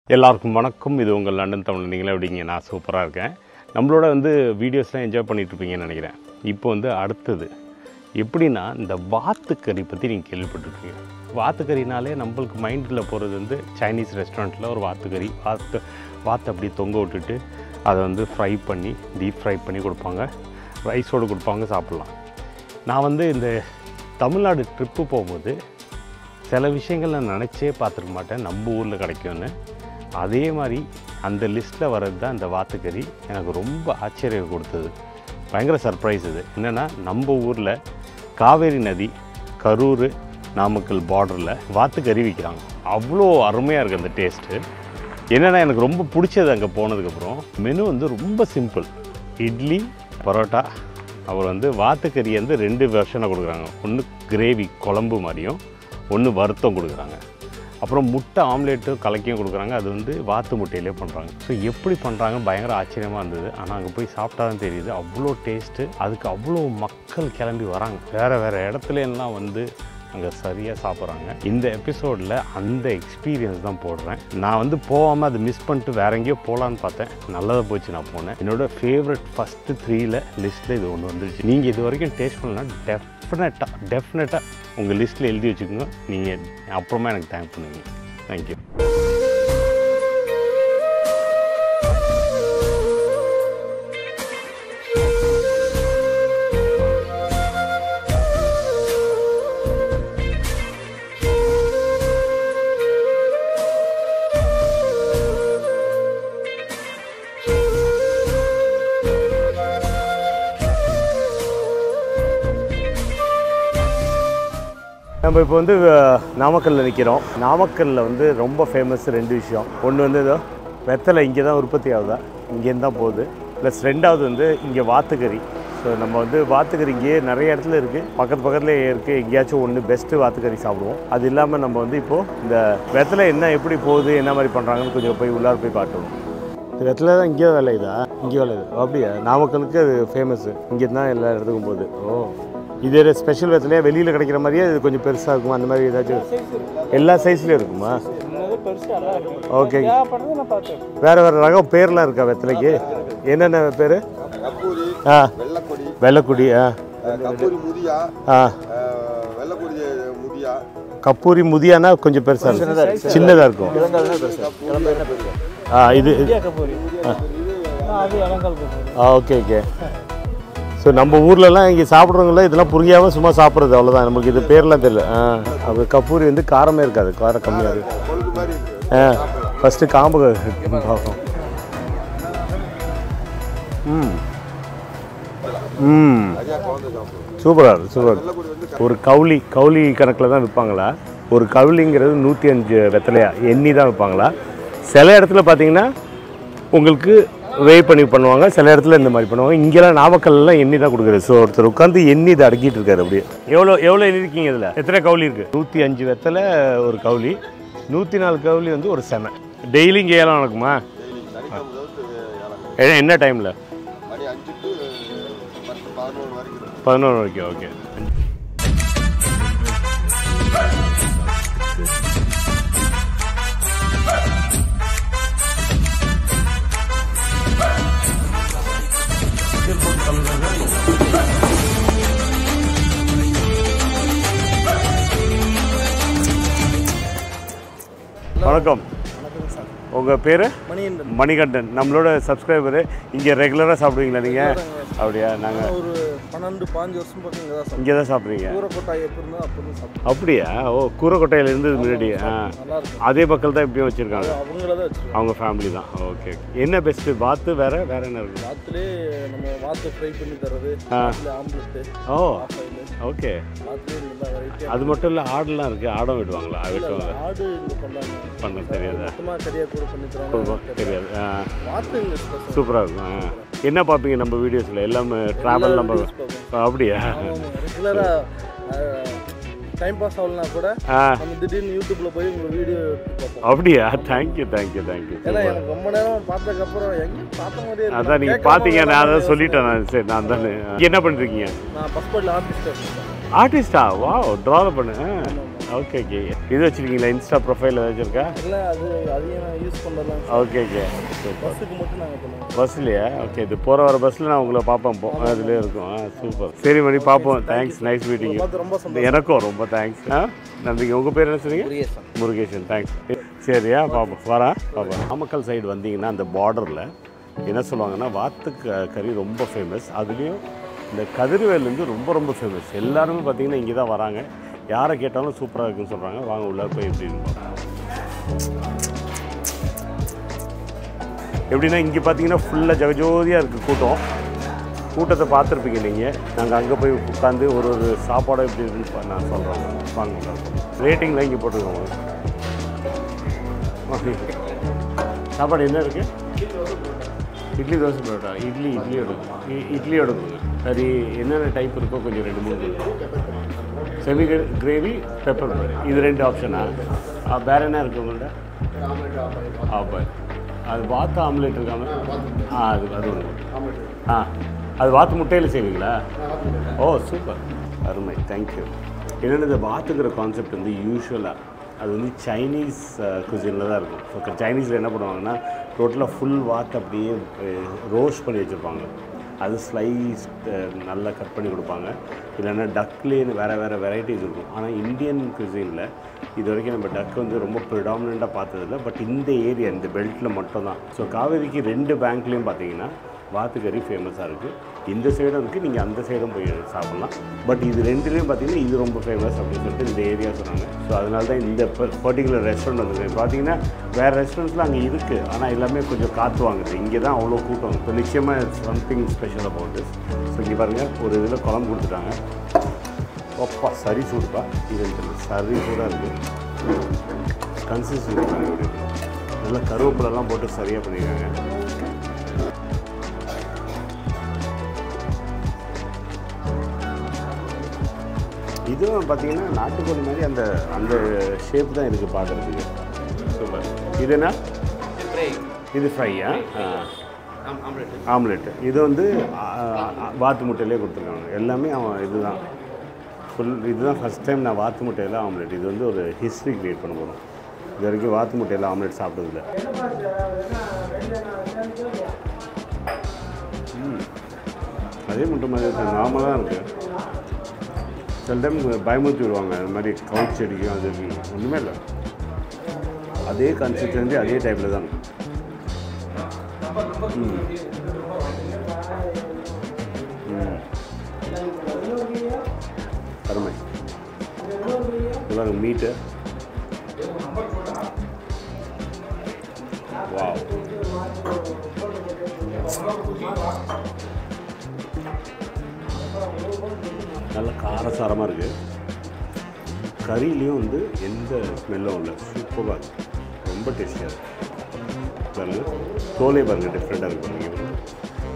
எல்லாருக்கும் வணக்கம் இது உங்கள் லண்டன் தமிழ் நீங்களே எப்படிங்க நான் சூப்பராக இருக்கேன் நம்மளோட வந்து வீடியோஸ்லாம் என்ஜாய் பண்ணிட்டு இருப்பீங்கன்னு நினைக்கிறேன் இப்போ வந்து அடுத்தது எப்படின்னா இந்த வாத்துக்கறி பற்றி நீங்கள் கேள்விப்பட்டிருப்பீங்க வாத்துக்கறினாலே நம்மளுக்கு மைண்டில் போகிறது வந்து சைனீஸ் ரெஸ்டாரண்ட்டில் ஒரு வாத்துக்கறி வாத்து வாத்து அப்படியே தொங்க விட்டுட்டு அதை வந்து ஃப்ரை பண்ணி டீப் ஃப்ரை பண்ணி கொடுப்பாங்க ரைஸோடு கொடுப்பாங்க சாப்பிட்லாம் நான் வந்து இந்த தமிழ்நாடு ட்ரிப்பு போகும்போது சில விஷயங்கள் நான் நினச்சே பார்த்துருக்க மாட்டேன் நம்ம ஊரில் கிடைக்கும்னு அதே மாதிரி அந்த லிஸ்ட்டில் வர்றது தான் இந்த வாத்துக்கறி எனக்கு ரொம்ப ஆச்சரியம் கொடுத்தது பயங்கர சர்ப்ரைஸ் இது என்னென்னா நம்ம ஊரில் காவேரி நதி கரூர் நாமக்கல் பார்டரில் வாத்துக்கறி விற்கிறாங்க அவ்வளோ அருமையாக இருக்குது அந்த டேஸ்ட்டு என்னென்னா எனக்கு ரொம்ப பிடிச்சது அங்கே போனதுக்கப்புறம் மெனு வந்து ரொம்ப சிம்பிள் இட்லி பரோட்டா அப்புறம் வந்து வாத்துக்கறி வந்து ரெண்டு வெர்ஷனாக கொடுக்குறாங்க ஒன்று கிரேவி குழம்பு மாதிரியும் ஒன்று வருத்தம் கொடுக்குறாங்க அப்புறம் முட்டை ஆம்லேட்டும் கலக்கியும் கொடுக்குறாங்க அது வந்து வாத்து முட்டையிலே பண்ணுறாங்க ஸோ எப்படி பண்ணுறாங்க பயங்கர ஆச்சரியமாக இருந்தது ஆனால் அங்கே போய் சாப்பிட்டா தான் தெரியுது அவ்வளோ டேஸ்ட்டு அதுக்கு அவ்வளோ மக்கள் கிளம்பி வராங்க வேறு வேறு இடத்துல எல்லாம் வந்து அங்கே சரியாக சாப்பிட்றாங்க இந்த எபிசோடில் அந்த எக்ஸ்பீரியன்ஸ் தான் போடுறேன் நான் வந்து போகாமல் அதை மிஸ் பண்ணிட்டு வேற எங்கேயோ போகலான்னு பார்த்தேன் நல்லதாக போச்சு நான் போனேன் என்னோட ஃபேவரட் ஃபஸ்ட்டு த்ரீல லிஸ்ட்டில் இது ஒன்று வந்துருச்சு நீங்கள் இது வரைக்கும் டேஸ்ட் பண்ணலாம் டெஃபினட்டாக டெஃபினட்டாக உங்கள் லிஸ்ட்டில் எழுதி வச்சுக்கோங்க நீங்கள் அப்புறமா எனக்கு தேங்க் பண்ணுவீங்க தேங்க்யூ நம்ம இப்போ வந்து அஹ், நாமக்கல்ல நிற்கிறோம் நாமக்கல்லில் வந்து ரொம்ப ஃபேமஸ் ரெண்டு விஷயம் ஒன்று வந்து இதோ வெத்தலை இங்கே தான் உற்பத்தி ஆகுதா இங்கேருந்து தான் போகுது ப்ளஸ் ரெண்டாவது வந்து இங்கே வாத்துக்கறி ஸோ நம்ம வந்து வாத்துக்கறி இங்கேயே நிறைய இடத்துல இருக்குது பக்கத்து பக்கத்துலேயே இருக்குது எங்கேயாச்சும் ஒன்று பெஸ்ட்டு வாத்துக்கறி சாப்பிடுவோம் அது இல்லாமல் நம்ம வந்து இப்போது இந்த வெத்தலை என்ன எப்படி போகுது என்ன மாதிரி பண்ணுறாங்கன்னு கொஞ்சம் போய் உள்ளார போய் காட்டுவோம் இந்த வெத்தலை தான் இங்கே விளையுதா இங்கே விளையுது அப்படியா நாமக்கலுக்கு அது ஃபேமஸு இங்கே தான் எல்லா இடத்துக்கும் போகுது ஓ இது ஸ்பெஷல் வெத்தலையா வெளியில் கிடைக்கிற மாதிரியே இது கொஞ்சம் பெருசாக இருக்குமா அந்த மாதிரி ஏதாச்சும் எல்லா சைஸ்லேயும் இருக்குமா ஓகே தேவைப்படுறது நான் பார்த்தேன் வேறு வேறு ரகம் பேர்லாம் இருக்கா வெத்தலைக்கு என்னென்ன பேர் கப்பூரி ஆ வெள்ளக்கொடி வெள்ளைக்குடி ஆ அஹ் கப்பூரி முதியா ஆ அஹ் வெள்ளக்கொடி முதியா கப்பூரி முதியானா கொஞ்சம் பெருசாக இருக்கும் சின்னதாக இருக்கும் ஆ இது இது- இந்தியா கபூரி அது இளங்கல் கபூரி ஆ ஓகே ஓகே ஸோ நம்ம ஊர்லலாம் இங்கே சாப்பிட்றவங்கள இதெல்லாம் புரியாமல் சும்மா சாப்பிட்றது அவ்வளோதான் நமக்கு இது பேர்லாம் தெரியல ஆ அது கப்பூரி வந்து காரமே இருக்காது காரம் கம்மியாக இருக்கும் கொழுக்கு மாதிரி இருக்கு ஆ ஃபஸ்ட்டு காம்பு பார்ப்போம் ம் ம் நிறையா குழந்தை சாப்பிடுவோம் சூப்பராக இருக்கு சூப்பர் வெள்ளக்கொடி வந்து ஒரு கவுளி கவுளி கணக்கில் தான் விற்பாங்களா ஒரு கவுளிங்கிறது நூற்றி அஞ்சு வெத்தலையா எண்ணி தான் விற்பாங்களா சில இடத்துல பார்த்தீங்கன்னா உங்களுக்கு வே பண்ணி பண்ணுவாங்க சில இடத்துல இந்த மாதிரி பண்ணுவாங்க இங்கெல்லாம் நாமக்கல்லாம் எண்ணி தான் கொடுக்குறது ஸோ ஒருத்தர் உட்காந்து எண்ணி இதை அடக்கிட்டு இருக்காரு அப்படியே எவ்வளோ எவ்வளோ இருக்கீங்க இதில் எத்தனை கவுளி இருக்குது நூற்றி அஞ்சு வெத்தலை ஒரு கவுளி நூற்றி நாலு கவுளி வந்து ஒரு செமை டெய்லி இங்கே ஏலம் நடக்குமா சனிக்கிழமை தவிர்த்து ஏழாம் என்ன- என்ன டைமில் மணி அஞ்சு டு பத்து பதினோரு வரைக்கும் இருக்கும். பதினொன்று வரைக்கும் ஓகே வணக்கம் உங்கள் பேர் மணியன் மணிகண்டன் நம்மளோட சப்ஸ்கிரைபரு இங்கே ரெகுலராக சாப்பிடுவீங்களா நீங்கள் அப்படியா நாங்கள் ஒரு பன்னெண்டு பாஞ்சு வருஷம் பக்கம் இங்கே தான் சாப்பிட்டேன் இங்கே தான் சாப்பிட்றீங்க ஊரக்கொட்டாய் எப்படி இருந்தால் அப்போ தான் சாப்பிட்டேன் அப்படியா ஓ கூரக்கொட்டையில் இருந்தது முன்னாடி ஆ நல்லா இருக்கும் அதே மக்கள் தான் இப்படியும் வச்சுருக்காங்க அவங்கள தான் வச்சுருக்கோம் அவங்க ஃபேமிலி தான் ஓகே என்ன பெஸ்ட்டு வாத்து வேற வேற என்ன இருக்குது வாத்துலே நம்ம வாத்து ஃப்ரை பண்ணி தர்றது ஆ. வாத்துல ஆம்லெட்டு ஓ ஆஃபாயில் ஓகே வாத்துலேயே நல்லா வெரைட்டியாக அது மட்டும் இல்லை ஆடுலாம் இருக்குது ஆடம் விடுவாங்களா வெட்டுவாங்க ஆடு இங்கே பண்ணாங்க பண்ண தெரியாது மொத்தமாக கறியாக கூட பண்ணி தருவாங்க தெரியாது ஆ வாத்து இங்கே ஸ்பெஷல் சூப்பராக இருக்கும் ஆ என்ன பார்ப்பீங்க நம்ம வீடியோஸில் எல்லாமே ட்ராவல் நம்ம அப்படியா ரெகுலராக டைம் பாஸ் ஆகலனா கூட ஆ நம்ம திடீர்னு யூடியூப்ல போய் உங்களை வீடியோ எடுத்து பார்ப்போம் அப்படியா தேங்க்யூ தேங்க்யூ தேங்க்யூ ஏன்னா எனக்கு ரொம்ப நேரம் பார்த்ததுக்கப்புறம் எங்கேயும் பார்த்த மாதிரியே இருக்கு. அதான் நீங்கள் கேட்காம பார்த்தீங்க நான் விளையாடாம அதான் சொல்லிட்டேன் நான் சரி நான் தானே என்ன பண்ணிருக்கீங்க நான் பஸ் பாட்டில் ஆர்டிஸ்ட் ஆர்டிஸ்டா வா ட்ராவில் பண்ணு ஆ. ஓகே ஓகே இது வச்சுருக்கீங்களா இன்ஸ்டா ப்ரொஃபைல் ஏதாச்சும் இருக்கா இல்லை அது அதையும் நான் யூஸ் பண்ணலாம் ஓகே ஓகே சூப்பர் பஸ்ஸுக்கு மட்டும் நாங்கள் பண்ணுவோம் பஸ்லையா ஓகே இது போகிற வர பஸ்ஸில் நான் உங்களை பார்ப்பேன் போ அதுலேயே இருக்கும் ஆ சூப்பர் சரி மணி பார்ப்போம் தேங்க்ஸ் நைஸ் மீட்டிங் பார்த்து ரொம்ப சந்தோஷம் எனக்கும் ரொம்ப தேங்க்ஸ் ஆ நன்றிங்க உங்கள் பேர் என்ன சொன்னீங்க முருகேசன் முருகேசன் தேங்க்ஸ் சரியா பார்ப்போம் வரேன் பார்ப்போம் நாமக்கல் சைடு வந்தீங்கன்னா அந்த பார்டரில் என்ன சொல்லுவாங்கன்னா வாத்து க- கறி ரொம்ப ஃபேமஸ் அதுலேயும் இந்த கதிர்வேலேருந்து ரொம்ப ரொம்ப ஃபேமஸ் எல்லாருமே பார்த்தீங்கன்னா இங்கே தான் வராங்க யாரை கேட்டாலும் சூப்பராக இருக்குன்னு சொல்கிறாங்க வாங்க உள்ள போய் எப்படின்னு பார்ப்போம் எப்படின்னா இங்கே பார்த்தீங்கன்னா ஃபுல்லாக ஜெகஜோதியாக இருக்குது கூட்டம் கூட்டத்தை பார்த்துருப்பீங்க நீங்கள் நாங்கள் அங்கே போய் உட்காந்து ஒரு ஒரு சாப்பாடை எப்படி இருக்குன்னு பா- நான் சொல்கிறோம் வாங்க ரேட்டிங்லாம் இங்கே போட்டுருக்கோம் வாங்க. சாப்பாடு என்ன இருக்குது இட்லி தோசை பரோட்டா இட்லி இட்லியோட இ- இட்லியோட கொடுங்க சரி என்னென்ன டைப் இருக்கோ கொஞ்சம் ரெண்டு மூணு கொடுங்க செமி கிரேவி பெப்பர் இது ரெண்டு ஆப்ஷனா வேறு என்ன இருக்குது உங்கள்கிட்ட ஆப்பாய் அது வாத்து ஆம்லேட் இருக்காம ஆ அது அது ஒன்று ஆ அது வாத்து முட்டையில் செய்வீங்களா ஓ சூப்பர் அருமை தேங்க்யூ என்னென்ன இந்த வாத்துங்கிற கான்செப்ட் வந்து யூஸ்வலாக அது வந்து சைனீஸ் குசினில் தான் இருக்கும் ஸோ சைனீஸில் என்ன பண்ணுவாங்கன்னா டோட்டலாக ஃபுல் வாத்து அப்படியே ரோஸ்ட் பண்ணி வச்சுருப்பாங்க அது ஸ்லைஸ் நல்லா கட் பண்ணி கொடுப்பாங்க இல்லைன்னா டக்லேன்னு வேறு வேறு வெரைட்டிஸ் இருக்கும் ஆனால் இந்தியன் குசினில் இது வரைக்கும் நம்ம டக் வந்து ரொம்ப ப்ரிடாமினண்ட்டாக பார்த்ததில்ல பட் இந்த ஏரியா இந்த பெல்ட்டில் மட்டும் தான் ஸோ காவேரிக்கு ரெண்டு பேங்க்லேயும் பார்த்தீங்கன்னா வாத்துக்கறி ஃபேமஸாக இருக்குது இந்த சைடும் இருக்குது நீங்கள் அந்த சைடும் போய் சாப்பிட்லாம் பட் இது ரெண்டுலேயும் பார்த்தீங்கன்னா இது ரொம்ப ஃபேமஸ் அப்படின்னு சொல்லிட்டு இந்த ஏரியா சொன்னாங்க ஸோ அதனால தான் இந்த பர்டிகுலர் ரெஸ்டாரண்ட் வந்து பார்த்தீங்கன்னா வேறு ரெஸ்டாரண்ட்ஸ்லாம் அங்கே இருக்குது ஆனால் எல்லாமே கொஞ்சம் காற்று வாங்குது இங்கே தான் அவ்வளோ கூட்டம் இப்போ நிச்சயமாக சம்திங் ஸ்பெஷல் அபவுட் ஸோ இங்கே பாருங்கள் ஒரு இதில் குழம்பு கொடுத்துட்டாங்க ஒப்பா சரி சூடுப்பா இது எனக்கு சரி சூடாக இருக்குது கன்சிஸ்டன்சி பாருங்க எப்படி இருக்கு. நல்லா கருவேப்பிலெல்லாம் போட்டு சரியாக பண்ணியிருக்காங்க இதுவும் பார்த்தீங்கன்னா நாட்டுக்கோழி மாதிரி அந்த அந்த ஷேப் தான் இருக்குது பார்க்குறதுக்கு சூப்பர் இது என்ன இது ஃப்ரையா ஆம்லெட்டு இது வந்து ஆ, ஆ, வாத்து முட்டையிலே கொடுத்துருக்காங்க எல்லாமே அவன் இதுதான் ஃபுல் இதுதான் ஃபஸ்ட் டைம் நான் வாத்து முட்டையில் ஆம்லெட் இது வந்து ஒரு ஹிஸ்ட்ரி கிரியேட் பண்ண போகிறோம் இது வரைக்கும் வாத்து முட்டையில் ஆம்லெட் சாப்பிட்டதில்ல ம். அதே முட்டை மாதிரி நார்மலாக இருக்குது சில டைம் பயமுறுத்தி விடுவாங்க இந்த மாதிரி கவுச் அடிக்கும் அது இருக்கு. ஒன்றுமே இல்லை அதே கன்சிஸ்டன்சி அதே டைப்பில் தான் இருக்கும். ம். ம். அருமை இதாங்க மீட்டு வாவ் நல்ல காரசாரமாக இருக்குது கறியிலையும் வந்து எந்த ஸ்மெல்லும் இல்லை சூப்பராக இருக்கு ரொம்ப டேஸ்டியாக இருக்கு பாருங்க தோலே பாருங்க டிஃப்ரெண்ட்டாக இருக்கு பாருங்க இங்க பாருங்க.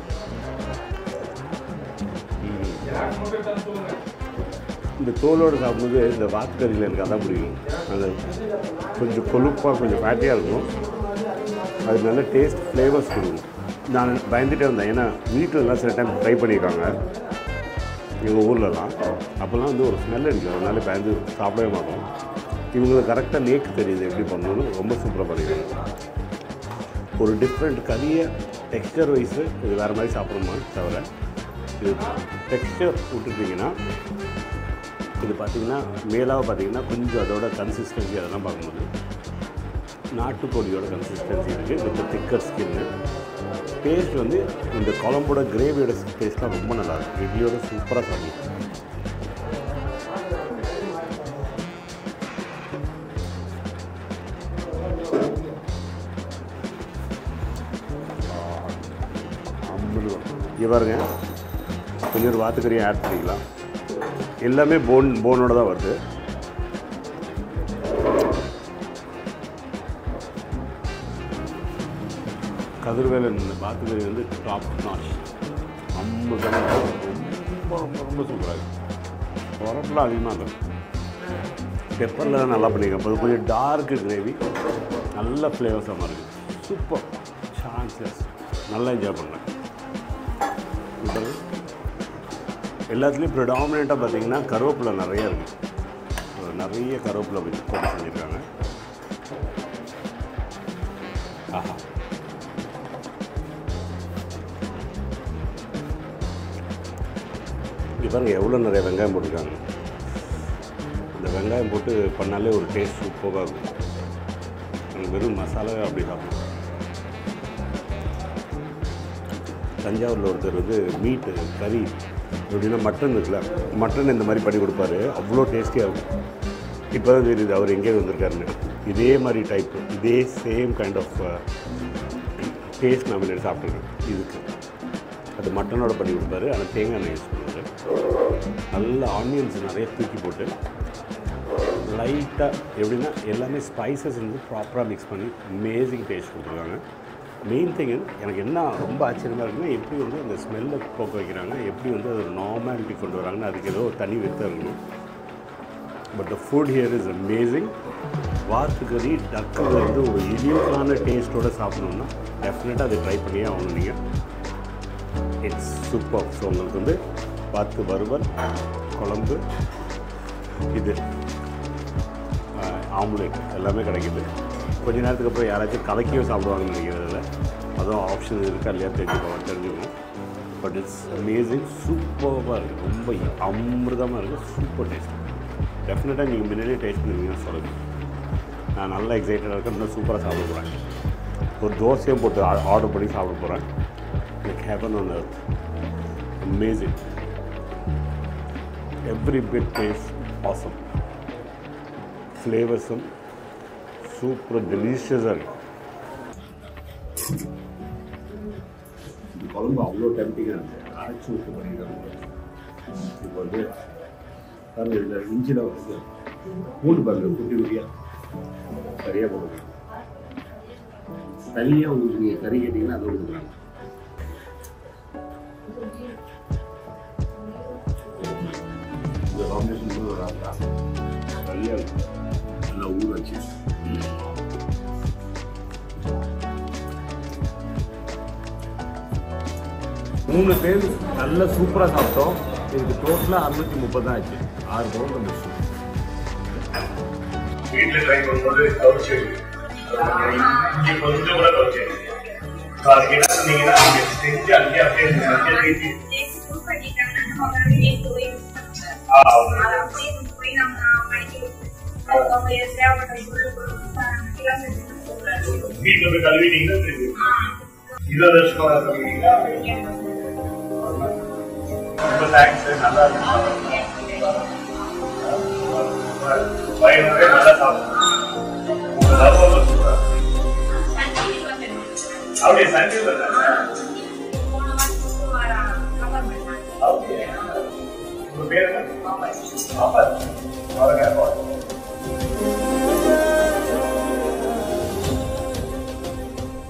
ம். இந்த தோலோடு சாப்பிடும்போது இந்த வாத்துக்கறியில் எனக்கு அதான் பிடிக்கும் அந்த கொஞ்சம் கொழுப்பாக கொஞ்சம் ஃபேட்டியாக இருக்கும் அது நல்ல டேஸ்ட் ஃப்ளேவர்ஸ் கொடுக்கும் நான் பயந்துட்டே இருந்தேன் ஏன்னா வீட்டில் எல்லாம் சில டைம் ட்ரை பண்ணியிருக்காங்க எங்கள் ஊர்லலாம் அப்போல்லாம் வந்து ஒரு ஸ்மெல் இருக்குது அதனால பயந்து சாப்பிடவே மாட்டோம் இவங்களுக்கு கரெக்டாக லேக் தெரியுது எப்படி பண்ணணும்னு ரொம்ப சூப்பராக பண்ணியிருக்காங்க ஒரு டிஃப்ரெண்ட் கறியை டெக்ஸ்டர் வைஸு இது வேறு மாதிரி சாப்பிடுமா தவிர இது டெக்ஸ்டர் விட்டுட்டிங்கன்னா இது பார்த்தீங்கன்னா மேலாக பார்த்தீங்கன்னா கொஞ்சம் அதோட கன்சிஸ்டன்சி அதெல்லாம் பார்க்கும்போது நாட்டுக்கோழியோட கன்சிஸ்டன்சி இருக்குது வித் திக்கர் ஸ்கின்னு டேஸ்ட் வந்து இந்த குழம்போட கிரேவியோட டேஸ்ட்லாம் ரொம்ப நல்லா இருக்கும் இட்லியோட சூப்பராக சாப்பிடும் அம்பது இங்கே பாருங்க கொஞ்சம் ஒரு வாத்துக்கறியை ஆட் பண்ணிக்கலாம் எல்லாமே போன் போனோட தான் வருது கதிர்வேலன் இந்த பாத்துக்கறி வந்து டாப் நாச் அம்பது ரொம்ப ரொம்ப ரொம்ப சூப்பராக இருக்குது உரப்புலாம் அதிகமாக இருக்கும் பெப்பரில் தான் நல்லா பண்ணியிருக்கேன் இப்போ கொஞ்சம் டார்க்கு கிரேவி நல்ல ஃப்ளேவர்ஸாக இருக்குது சூப்பர் சான்சஸ் நல்லா என்ஜாய் பண்ணேன் இப்போ எல்லாத்துலேயும் ப்ரிடாமினண்ட்டாக பார்த்தீங்கன்னா கருவேப்பிலை நிறைய இருக்குது நிறைய கருவேப்பிலை அப்படி போட்டு செஞ்சுருக்காங்க ஆஹா இங்கே பாருங்க எவ்வளோ நிறைய வெங்காயம் போட்டிருக்காங்க இந்த வெங்காயம் போட்டு பண்ணாலே ஒரு டேஸ்ட் சூப்பராக இருக்கும் எனக்கு வெறும் மசாலாவே அப்படி சாப்பிடும் தஞ்சாவூரில் ஒருத்தர் வந்து மீட்டு கறி எப்படின்னா மட்டன் இருக்குல்ல மட்டன் இந்த மாதிரி பண்ணி கொடுப்பாரு அவ்வளோ டேஸ்டியாக இருக்கும் இப்போ தான் தெரியுது அவர் எங்கே வந்திருக்காருன்னு இதே மாதிரி டைப் இதே சேம் கைண்ட் ஆஃப் டேஸ்ட் நான் முன்னாடி சாப்பிட்ருக்கேன் இதுக்கு அது மட்டனோட பண்ணி கொடுப்பாரு ஆனால் தேங்காய் எண்ணெய் யூஸ் பண்ணுவார் நல்ல ஆனியன்ஸ் நிறைய தூக்கி போட்டு லைட்டாக எப்படின்னா எல்லாமே ஸ்பைசஸ் வந்து ப்ராப்பராக மிக்ஸ் பண்ணி அமேசிங் டேஸ்ட் கொடுத்துருக்காங்க மெயின் திங் எனக்கு என்ன ரொம்ப ஆச்சரியமாக இருக்குன்னா எப்படி வந்து அந்த ஸ்மெல்லை போக்க வைக்கிறாங்க எப்படி வந்து அது நார்மாலிட்டி கொண்டு வராங்கன்னு அதுக்கு ஏதோ ஒரு தனி வித்தம் இருக்கணும் but the food here is amazing வாத்துக்கறி டக்கில் வந்து ஒரு யூனிக்கான டேஸ்ட்டோடு சாப்பிடணுன்னா டெஃபினட்டாக அதை ட்ரை பண்ணியே ஆகணும் நீங்கள் இட்ஸ் சூப்பர் ஸோ உங்களுக்கு வந்து வாத்து வறுவல் குழம்பு இது ஆம்லேட் எல்லாமே கிடைக்குது கொஞ்ச நேரத்துக்கு அப்புறம் யாராச்சும் கலக்கியும் சாப்பிடுவாங்கன்னு நினைக்கிறதுல அதுவும் ஆப்ஷன் இருக்கா இல்லையா தெரிஞ்சுக்கோ தெரிஞ்சுக்கணும் பட் இட்ஸ் அமேசிங் சூப்பராக இருக்குது ரொம்ப அமிர்தமாக இருக்குது சூப்பர் டேஸ்ட் டெஃபினட்டாக நீங்கள் முன்னாடியே டேஸ்ட் பண்ணுவீங்கன்னு சொல்லுங்கள் நான் நல்லா எக்ஸைட்டடாக இருக்கேன் இன்னும் சூப்பராக சாப்பிட போகிறேன் ஒரு தோசையும் போட்டு ஆர்டர் பண்ணி சாப்பிட போகிறேன் like happen on earth amazing every bit tastes awesome ஃப்ளேவர்ஸும் சூப்பர் டெலிஷியஸாக இருக்கு இந்த குழம்பு அவ்வளோ டெம்டிங்காக இருந்துச்சு அரைச்சி ஊற்றி பண்ணிடுறாங்க இப்போ வந்து பாருங்க இதில் இஞ்சியில் வந்து பூண்டு பாருங்க குட்டி குட்டியாக சரியாக போடுங்க தனியாக உங்களுக்கு நீங்கள் கறி கேட்டிங்கன்னா அதை கொடுக்குறாங்க இந்த காம்பினேஷன் கூட ஒரு ஆப்டா சரியாக இருக்கும் நல்லா ஊற வச்சு மூணு பேர் நல்லா சூப்பராக சாப்பிட்டோம் இதுக்கு டோட்டலாக அறுநூற்றி முப்பது தான் ஆச்சு ஆறு பவுன் வந்துச்சு வீட்டில் ட்ரை பண்ணும்போது கவுச்சு இங்கே கொஞ்சம் கூட கவுச்சு ஸோ அதுக்கு என்ன சொன்னீங்கன்னா நீங்க செஞ்சு அங்கேயே அப்படியே மத்திய வீட்டு ஆ வீட்டில் போய் கழுவிட்டீங்கன்னா தெரியும் இருபது வருஷமா கழுவிட்டீங்கன்னா ரொம்ப தேங்க்ஸ் நல்லா இருக்கு பயனுடைய நல்லா சாப்பிடும் உங்க love ரொம்ப super. அப்படியே சண்டே அப்படியே உங்க பேர் என்ன பாப்பா பாருங்க